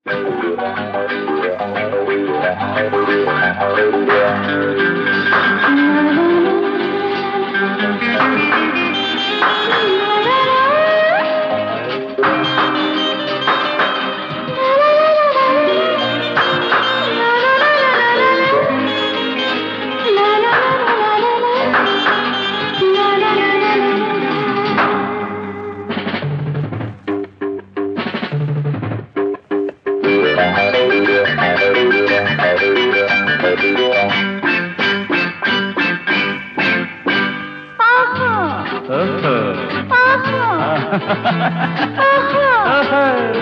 ఆహా ఓహో. ఆహా ఆహా ఓహో.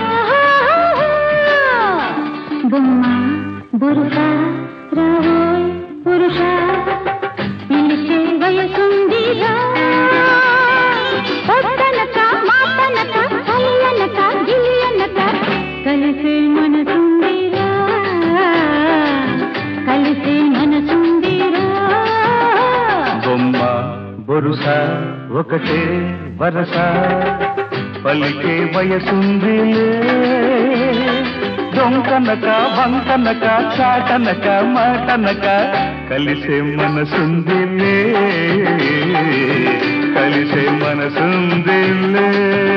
బొమ్మ బురుక రావోయ్ పురుష పిలిచే వయసుందిరా పొద్దనక మాపనక కలయనక గిలియనక కలిసే మనసుందిరా కలిసే మనసుందిరా బొమ్మ బొరుస ఒకటే వరస పలికే వయసుందిలే దొంకనక వంకనక చాటనక మాటనక కలిసే మనసుందిలే కలిసే మనసుందిలే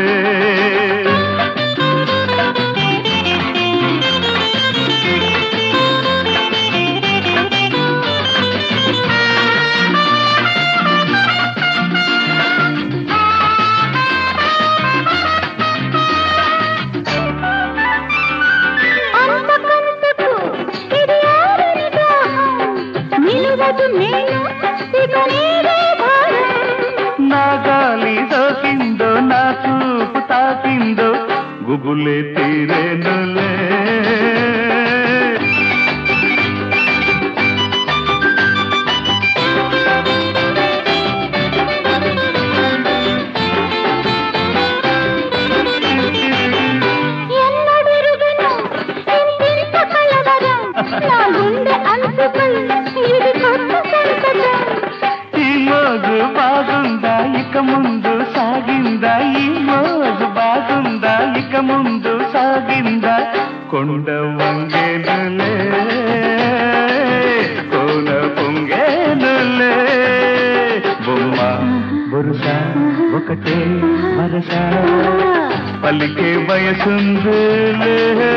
అంతకంతకు ఇది ఆరని దాహం. నిలువదు నేను ఇక నీవే భారం. నా గాలి సోకిందో నా చూపు తాకిందో గుబులే తీరేనులే ఎన్నడెరుగను ఇంతింత కలవరం. నా గుండె అంచుపై ఇది కొత్త సంతకం. ఈ మోజు బాగుందా ఇక ముందు సాగిందా ఈ మోజు బాగుందా ఇక ముందు సాగిందా కొండ వంగేనులే కోన పొంగేనులే బొమ్మ బొరుస ఒకటే వరస పలికే వయసుందిలే